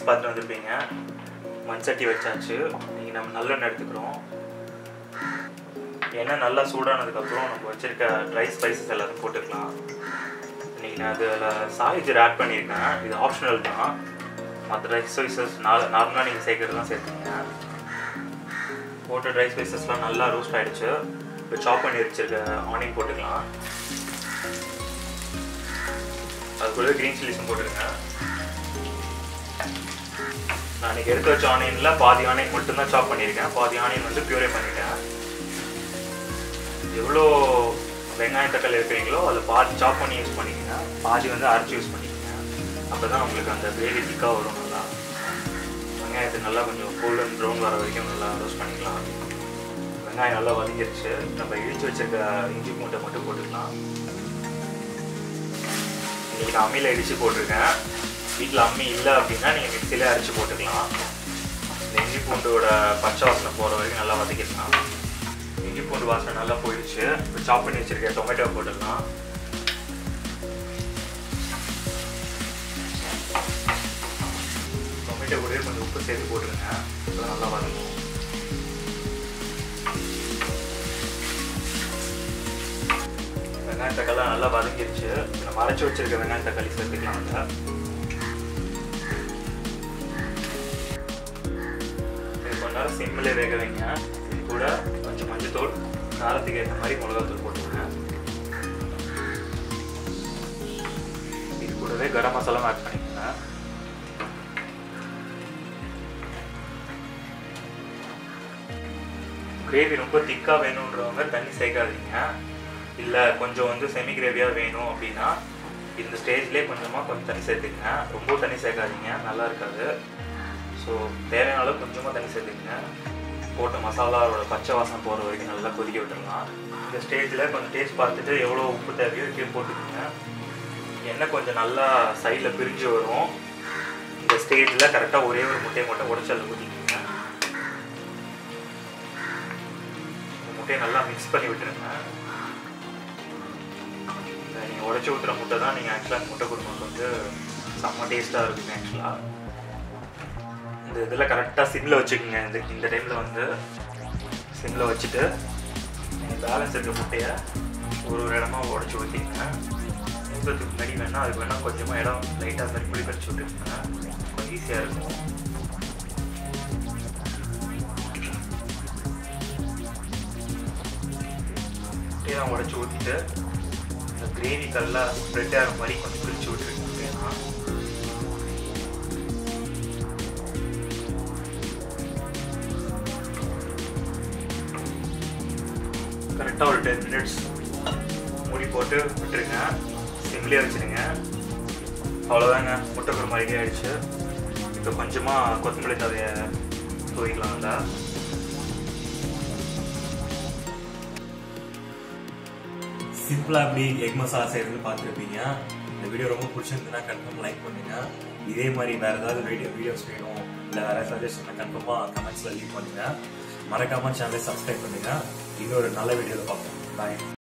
rice பார்த்துட்டு வந்திருப்பீங்க மண் சட்டி வச்சாச்சு நீங்கள் நம்ம நல்லெண்ணெய் எடுத்துக்கிறோம் எண்ணெய் நல்லா சூடானதுக்கப்புறம் நம்ம வச்சிருக்க ட்ரை ஸ்பைசஸ் எல்லாத்தையும் போட்டுக்கலாம் இன்னைக்கு நான் அதில் சாய்ஜர் ஆட் பண்ணியிருக்கேன் இது ஆப்ஷனல் தான் மற்ற ட்ரை ஸ்பைசஸ் நார் நார்மலாக நீங்கள் சேர்க்கறது தான் சேர்த்துங்க போட்ட ட்ரை ஸ்பைசஸ்லாம் நல்லா ரோஸ்ட் ஆகிடுச்சு இப்போ சாப் பண்ணி வச்சிருக்க ஆனியன் போட்டுக்கலாம் அது கூட க்ரீன் சில்லிஸும் போட்டுருங்க நான் இன்னைக்கு எடுத்து வச்ச ஆனியனில் பாதி ஆனியன் மட்டும்தான் சாப் பண்ணியிருக்கேன் பாதி ஆனியன் வந்து பியூரே பண்ணிட்டேன் எவ்வளோ வெங்காயம் தக்காளி இருக்கிறீங்களோ அதில் பாதி சாப் பண்ணி யூஸ் பண்ணிக்கங்க பாதி வந்து அரைச்சி யூஸ் பண்ணிக்கங்க அப்போ தான் உங்களுக்கு அந்த கிரேவி திக்காக வரும் நல்லா வெங்காயத்தை நல்லா கொஞ்சம் கோல்டன் ப்ரௌன் வர வரைக்கும் நல்லா ரோஸ்ட் பண்ணிக்கலாம் வெங்காயம் நல்லா வதங்கிருச்சு நம்ம இடிச்சு வச்சிருக்க இஞ்சி பூண்டை மட்டும் போட்டுக்கலாம் இன்னைக்கு நான் அம்மியில் இடிச்சு போட்டிருக்கேன் வீட்டில் அம்மி இல்லை அப்படின்னா நீங்கள் மிக்சியிலே அரைச்சி போட்டுக்கலாம் இந்த இஞ்சி பூண்டோட பச்சை வாசனை போகிற வரைக்கும் நல்லா வதக்கிடலாம் இஞ்சி பூண்டு வாசனை நல்லா போயிடுச்சு இப்போ சாப் பண்ணி வச்சிருக்க டொமேட்டோ போட்டுடலாம் டொமேட்டோ கூட கொஞ்சம் உப்பு சேர்த்து போட்டுருங்க அப்பதான் நல்லா வதங்கும் வெங்காய தக்காளி நல்லா வதங்கிருச்சு நம்ம அரைச்சி வச்சிருக்க வெங்காய தக்காளி சேர்த்துக்கலாம் அதில் இது கொஞ்ச நேரம் சிம்மில் வேக வைங்க இது கூட கொஞ்சம் மஞ்சத்தூள் காரத்துக்கு ஏற்ற மாதிரி மிளகாத்தூள் போட்டுருங்க இது கூடவே கரம் மசாலா ஆட் பண்ணிக்கோங்க கிரேவி ரொம்ப திக்காக வேணுன்றவங்க தண்ணி சேர்க்காதீங்க இல்லை கொஞ்சம் வந்து செமி கிரேவியாக வேணும் அப்படின்னா இந்த ஸ்டேஜ்லேயே கொஞ்சமாக கொஞ்சம் தண்ணி சேர்த்துக்கங்க ரொம்ப தண்ணி சேர்க்காதீங்க நல்லா இருக்காது ஸோ தேவையான அளவு கொஞ்சமாக தண்ணி சேர்த்துக்கங்க போட்ட மசாலாவோட பச்சை வாசனை போகிற வரைக்கும் நல்லா கொதிக்க விட்டுடலாம் இந்த ஸ்டேஜில் கொஞ்சம் டேஸ்ட் பார்த்துட்டு எவ்வளோ உப்பு தேவையோ கீழே போட்டுக்கோங்க எண்ணெய் கொஞ்சம் நல்லா சைடில் பிரிஞ்சு வரும் இந்த ஸ்டேஜில் கரெக்டாக ஒரே ஒரு முட்டையை மட்டும் உடச்சல் ஊற்றிக்கோங்க இந்த முட்டையை நல்லா மிக்ஸ் பண்ணி விட்டுருங்க நீங்கள் உடச்சி ஊற்றுற முட்டை தான் நீங்கள் ஆக்சுவலாக அந்த முட்டை குருமாவுக்கு வந்து செம்ம டேஸ்ட்டாக இருக்குங்க ஆக்சுவலாக இந்த இதில் கரெக்டாக சிம்மில் வச்சுக்கோங்க இந்த இந்த டைமில் வந்து சிம்மில் வச்சுட்டு பேலன்ஸ் இருக்க முட்டையை ஒரு ஒரு இடமா உடச்சி ஊற்றிங்க ஊற்றுறதுக்கு முன்னாடி வேணால் அதுக்கு வேணால் கொஞ்சமாக இடம் லைட்டாக மாதிரி புளி கடிச்சு விட்டுருங்க கொஞ்சம் ஈஸியாக இருக்கும் முட்டையெல்லாம் உடச்சி ஊற்றிட்டு இந்த கிரேவி கல்லா ஸ்ப்ரெட் ஆகிற மாதிரி கொஞ்சம் பிரித்து விட்டுருங்க அப்படின்னா கரெக்டாக ஒரு டென் மினிட்ஸ் மூடி போட்டு விட்டுருங்க சிம்லேயே வச்சுருங்க அவ்வளோதாங்க முட்டை குருமா ரெடி ஆயிடுச்சு இப்போ கொஞ்சமாக கொத்தமல்லி தவையை தூவிக்கலாம் அதில் சிம்பிளாக எப்படி எக் மசாலா செய்யறது பார்த்துருப்பீங்க இந்த வீடியோ ரொம்ப பிடிச்சிருந்துன்னா கன்ஃபார்ம் லைக் பண்ணுங்க இதே மாதிரி வேற ஏதாவது வீடியோ வீடியோஸ் வேணும் இல்லை வேற சஜஷன் கன்ஃபார்மாக கமெண்ட்ஸில் லீவ் பண்ணுங்க மறக்காம சேனலை சப்ஸ்கிரைப் பண்ணுங்க இன்னொரு நல்ல வீடியோவில் பார்ப்போம் பாய்